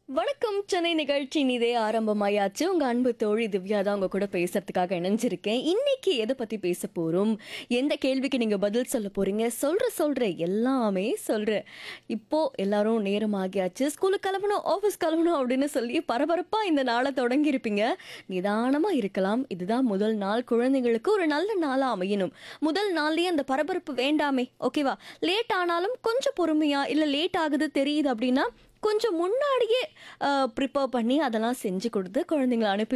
வணக்கம் சென்னை நிகழ்ச்சி இதே ஆரம்பமாயாச்சு உங்க அன்பு தோழி திவ்யா தான் உங்க கூட பேசுறதுக்காக இணைஞ்சிருக்கேன் இன்னைக்கு எதை பத்தி பேச போறோம் எந்த கேள்விக்கு நீங்க பதில் சொல்ல போறீங்க சொல்ற சொல்ற எல்லாமே சொல்றேன் இப்போ எல்லாரும் நேரம் ஆகியாச்சு ஸ்கூலுக்கு கிளம்பணும் ஆஃபீஸ் கிளம்பணும் அப்படின்னு சொல்லி பரபரப்பா இந்த நாளை தொடங்கி இருப்பீங்க நிதானமா இருக்கலாம் இதுதான் முதல் நாள் குழந்தைங்களுக்கு ஒரு நல்ல நாளா அமையணும் முதல் நாள்லயே அந்த பரபரப்பு வேண்டாமே ஓகேவா லேட் ஆனாலும் கொஞ்சம் பொறுமையா இல்ல லேட் ஆகுது தெரியுது அப்படின்னா கொஞ்சம் முன்னாடியே ப்ரிப்பேர் பண்ணி அதெல்லாம் செஞ்சு கொடுத்து குழந்தைங்களை அனுப்பி